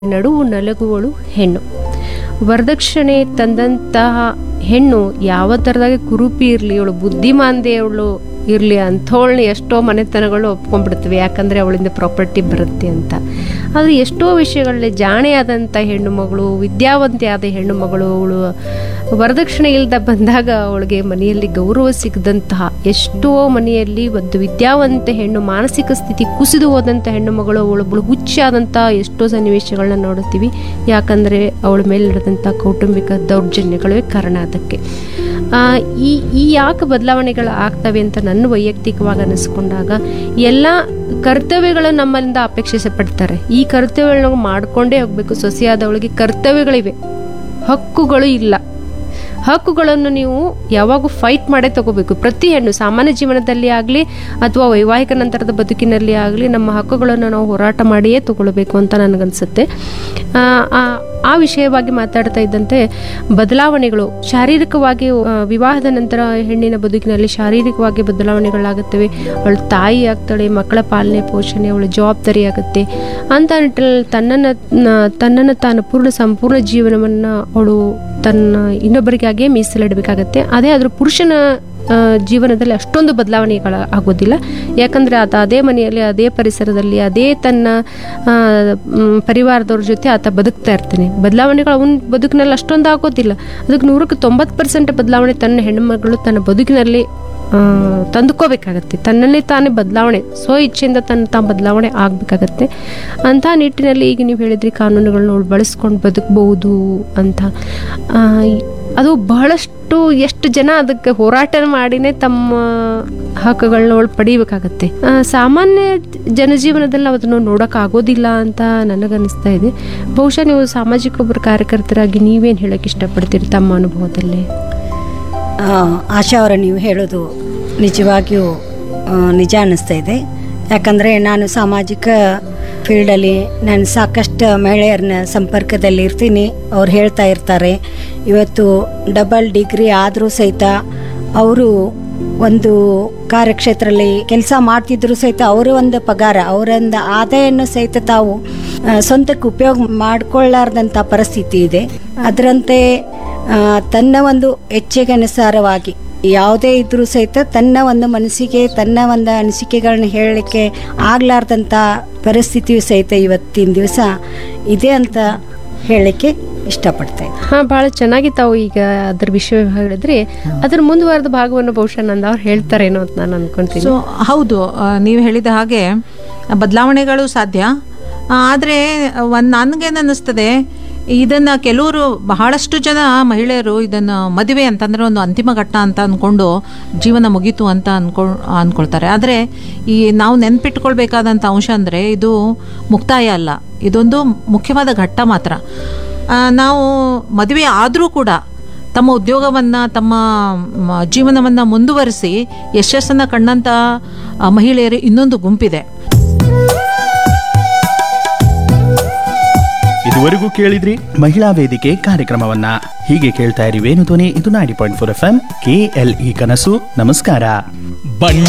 ನಡುವು ನಲಗುವಳು ಹೆಣ್ಣು ವರದಕ್ಷಿಣೆ ತಂದಂತಹ ಹೆಣ್ಣು ಯಾವ ಥರದಾಗ ಕುರೂಪಿ ಇರಲಿ ಅವಳು ಬುದ್ಧಿಮಾಂದೆ ಅವಳು ಇರಲಿ ಅಂಥವಳನ್ನ ಎಷ್ಟೋ ಮನೆತನಗಳು ಒಪ್ಕೊಂಡ್ಬಿಡ್ತವೆ ಯಾಕಂದರೆ ಅವಳಿಂದ ಪ್ರಾಪರ್ಟಿ ಬರುತ್ತೆ ಅಂತ ಆದರೆ ಎಷ್ಟೋ ವಿಷಯಗಳಲ್ಲಿ ಜಾಣೆಯಾದಂಥ ಹೆಣ್ಣು ಮಗಳು ವಿದ್ಯಾವಂತೆ ಆದ ಹೆಣ್ಣು ಮಗಳು ಅವಳು ವರದಕ್ಷಿಣೆ ಇಲ್ಲದ ಬಂದಾಗ ಅವಳಿಗೆ ಮನೆಯಲ್ಲಿ ಗೌರವ ಸಿಗದಂತಹ ಎಷ್ಟೋ ಮನೆಯಲ್ಲಿ ಒಂದು ವಿದ್ಯಾವಂತ ಹೆಣ್ಣು ಮಾನಸಿಕ ಸ್ಥಿತಿ ಕುಸಿದು ಹೋದಂಥ ಹೆಣ್ಣು ಮಗಳು ಅವಳೊಬ್ಬಳು ಹುಚ್ಚಾದಂಥ ಎಷ್ಟೋ ಸನ್ನಿವೇಶಗಳನ್ನ ನೋಡುತ್ತೀವಿ ಯಾಕಂದರೆ ಅವಳ ಮೇಲೆ ನಡೆದಂಥ ಕೌಟುಂಬಿಕ ದೌರ್ಜನ್ಯಗಳೇ ಕಾರಣ ಅದಕ್ಕೆ ಆ, ಈ ಈ ಯಾಕೆ ಬದಲಾವಣೆಗಳು ಆಗ್ತವೆ ಅಂತ ನನ್ನ ವೈಯಕ್ತಿಕವಾಗಿ ಅನಿಸ್ಕೊಂಡಾಗ ಎಲ್ಲ ಕರ್ತವ್ಯಗಳು ನಮ್ಮಿಂದ ಅಪೇಕ್ಷಿಸ ಪಡ್ತಾರೆ ಈ ಕರ್ತವ್ಯಗಳನ್ನ ನಾವು ಮಾಡ್ಕೊಂಡೇ ಹೋಗಬೇಕು ಸೊಸೆಯಾದವಳಿಗೆ ಕರ್ತವ್ಯಗಳಿವೆ ಹಕ್ಕುಗಳು ಇಲ್ಲ ಹಕ್ಕುಗಳನ್ನು ನೀವು ಯಾವಾಗೂ ಫೈಟ್ ಮಾಡೇ ತಗೋಬೇಕು ಪ್ರತಿ ಹೆಣ್ಣು ಸಾಮಾನ್ಯ ಜೀವನದಲ್ಲಿ ಆಗಲಿ ಅಥವಾ ವೈವಾಹಿಕ ನಂತರದ ಬದುಕಿನಲ್ಲಿ ಆಗಲಿ ನಮ್ಮ ಹಕ್ಕುಗಳನ್ನು ನಾವು ಹೋರಾಟ ಮಾಡಿಯೇ ತಗೊಳ್ಬೇಕು ಅಂತ ನನಗನ್ಸುತ್ತೆ ಆ, ಆ ಆ ವಿಷಯವಾಗಿ ಮಾತಾಡ್ತಾ ಇದ್ದಂತೆ ಬದಲಾವಣೆಗಳು ಶಾರೀರಿಕವಾಗಿ ಆ, ವಿವಾಹದ ನಂತರ ಹೆಣ್ಣಿನ ಬದುಕಿನಲ್ಲಿ ಶಾರೀರಿಕವಾಗಿ ಬದಲಾವಣೆಗಳಾಗುತ್ತವೆ ಅವಳು ತಾಯಿ ಆಗ್ತಾಳೆ ಮಕ್ಕಳ ಪಾಲನೆ ಪೋಷಣೆ ಅವಳ ಜವಾಬ್ದಾರಿ ಆಗುತ್ತೆ ಅಂತ ನಿಟ್ಟಿನಲ್ಲಿ ತನ್ನನ್ನು ನ- ತನ್ನನ್ನು ತಾನು ಪೂರ್ಣ ಸಂಪೂರ್ಣ ಜೀವನವನ್ನು ಅವಳು ತನ್ನ ಇನ್ನೊಬ್ಬರಿಗಾಗಿಯೇ ಮೀಸಲಿಡಬೇಕಾಗತ್ತೆ ಅದೇ ಆದರೂ ಪುರುಷನ ಆ, ಜೀವನದಲ್ಲಿ ಅಷ್ಟೊಂದು ಬದಲಾವಣೆಗಳ ಆಗೋದಿಲ್ಲ ಯಾಕಂದರೆ ಆತ ಅದೇ ಮನೆಯಲ್ಲಿ ಅದೇ ಪರಿಸರದಲ್ಲಿ ಅದೇ ತನ್ನ ಆ, ಮ್, ಪರಿವಾರದವ್ರ ಜೊತೆ ಆತ ಬದುಕ್ತಾ ಇರ್ತಾನೆ ಬದಲಾವಣೆಗಳು ಅವನ ಬದುಕಿನಲ್ಲಿ ಅಷ್ಟೊಂದು ಆಗೋದಿಲ್ಲ ಅದಕ್ಕೆ ನೂರಕ್ಕೆ ತೊಂಬತ್ತು ಪರ್ಸೆಂಟ್ ಬದಲಾವಣೆ ತನ್ನ ಹೆಣ್ಣುಮಗಳು ತನ್ನ ಬದುಕಿನಲ್ಲಿ ಆ, ತಂದುಕೋಬೇಕಾಗತ್ತೆ ತನ್ನನ್ನೇ ತಾನೇ ಬದಲಾವಣೆ ಸ್ವ ಇಚ್ಛೆಯಿಂದ ತನ್ನ ತಾ ಬದಲಾವಣೆ ಆಗಬೇಕಾಗತ್ತೆ ಅಂಥ ನಿಟ್ಟಿನಲ್ಲಿ ಈಗ ನೀವು ಹೇಳಿದ್ರಿ ಕಾನೂನುಗಳನ್ನ ಅವಳು ಬಳಸ್ಕೊಂಡು ಬದುಕಬಹುದು ಅಂತ ಆ, ಅದು ಬಹಳಷ್ಟು ಎಷ್ಟು ಜನ ಅದಕ್ಕೆ ಹೋರಾಟ ಮಾಡಿನೇ ತಮ್ಮ ಹಕ್ಕುಗಳನ್ನ ಅವಳು ಪಡಿಬೇಕಾಗತ್ತೆ ಆ, ಸಾಮಾನ್ಯ ಜನಜೀವನದಲ್ಲಿ ನಾವು ಅದನ್ನು ನೋಡೋಕ್ಕಾಗೋದಿಲ್ಲ ಅಂತ ನನಗನ್ನಿಸ್ತಾ ಇದೆ ಬಹುಶಃ ನೀವು ಸಾಮಾಜಿಕ ಒಬ್ಬರು ಕಾರ್ಯಕರ್ತರಾಗಿ ನೀವೇನು ಹೇಳಕ್ಕೆ ಇಷ್ಟಪಡ್ತೀರಿ ತಮ್ಮ ಅನುಭವದಲ್ಲಿ ಆ, ಆಶಾ ಅವರ ನೀವು ಹೇಳೋದು ನಿಜವಾಗಿಯೂ ಆ, ನಿಜ ಅನ್ನಿಸ್ತಾ ಇದೆ ಯಾಕಂದರೆ ನಾನು ಸಾಮಾಜಿಕ ಫೀಲ್ಡಲ್ಲಿ ನಾನು ಸಾಕಷ್ಟು ಮಹಿಳೆಯರನ್ನ ಸಂಪರ್ಕದಲ್ಲಿ ಇರ್ತೀನಿ ಅವ್ರು ಹೇಳ್ತಾ ಇರ್ತಾರೆ ಇವತ್ತು ಡಬಲ್ ಡಿಗ್ರಿ ಆದರೂ ಸಹಿತ ಅವರು ಒಂದು ಕಾರ್ಯಕ್ಷೇತ್ರದಲ್ಲಿ ಕೆಲಸ ಮಾಡ್ತಿದ್ರು ಸಹಿತ ಅವರ ಒಂದು ಪಗಾರ ಅವರೊಂದು ಆದಾಯವನ್ನು ಸಹಿತ ತಾವು ಆ, ಸ್ವಂತಕ್ಕೆ ಉಪಯೋಗ ಮಾಡಿಕೊಳ್ಳಾರ್ದಂಥ ಪರಿಸ್ಥಿತಿ ಇದೆ ಅದರಂತೆ ಆ, ತನ್ನ ಒಂದು ಹೆಚ್ಚಿಗೆ ಅನುಸಾರವಾಗಿ ಯಾವುದೇ ಇದ್ರೂ ಸಹಿತ ತನ್ನ ಒಂದು ಮನಸ್ಸಿಗೆ ತನ್ನ ಒಂದು ಅನಿಸಿಕೆಗಳನ್ನ ಹೇಳಲಿಕ್ಕೆ ಆಗ್ಲಾರ್ದಂಥ ಪರಿಸ್ಥಿತಿಯು ಸಹಿತ ಇವತ್ತಿನ ದಿವಸ ಇದೆ ಅಂತ ಹೇಳಲಿಕ್ಕೆ ಇಷ್ಟಪಡ್ತಾ ಇದ್ದೀನಿ ಹಾ ಬಹಳ ಚೆನ್ನಾಗಿ ತಾವು ಈಗ ಅದ್ರ ವಿಷಯ ಹೇಳಿದ್ರಿ ಅದ್ರ ಮುಂದುವರೆದ ಭಾಗವನ್ನು ಬಹುಶಃ ನಂದು ಅವ್ರು ಹೇಳ್ತಾರೇನೋ ಅಂತ ನಾನು ಅನ್ಕೊಂತೀನಿ ಸೊ ಹೌದು ಆ, ನೀವು ಹೇಳಿದ ಹಾಗೆ ಬದಲಾವಣೆಗಳು ಸಾಧ್ಯ ಆದರೆ ಒಂದು ನನಗೇನು ಅನ್ನಿಸ್ತದೆ ಇದನ್ನು ಕೆಲವರು ಬಹಳಷ್ಟು ಜನ ಮಹಿಳೆಯರು ಇದನ್ನು ಮದುವೆ ಅಂತಂದರೆ ಒಂದು ಅಂತಿಮ ಘಟ್ಟ ಅಂತ ಅಂದ್ಕೊಂಡು ಜೀವನ ಮುಗೀತು ಅಂತ ಅನ್ಕೊ ಅಂದ್ಕೊಳ್ತಾರೆ ಆದರೆ ಈ ನಾವು ನೆನ್ಪಿಟ್ಕೊಳ್ಬೇಕಾದಂಥ ಅಂಶ ಅಂದರೆ ಇದು ಮುಕ್ತಾಯ ಅಲ್ಲ ಇದೊಂದು ಮುಖ್ಯವಾದ ಘಟ್ಟ ಮಾತ್ರ ಆ, ನಾವು ಮದುವೆ ಆದರೂ ಕೂಡ ತಮ್ಮ ಉದ್ಯೋಗವನ್ನು ತಮ್ಮ ಮ, ಜೀವನವನ್ನು ಮುಂದುವರಿಸಿ ಯಶಸ್ಸನ್ನು ಕಂಡಂಥ ಆ, ಮಹಿಳೆಯರು ಇನ್ನೊಂದು ಗುಂಪಿದೆ ಇದುವರೆಗೂ ಕೇಳಿದ್ರಿ ಮಹಿಳಾ ವೇದಿಕೆ ಕಾರ್ಯಕ್ರಮವನ್ನ ಹೀಗೆ ಕೇಳ್ತಾ ಇರಿ ವೇಣು ಧ್ವನಿ ಇದು ninety point four F M K L E ಕನಸು ನಮಸ್ಕಾರ ಬಣ್ಣ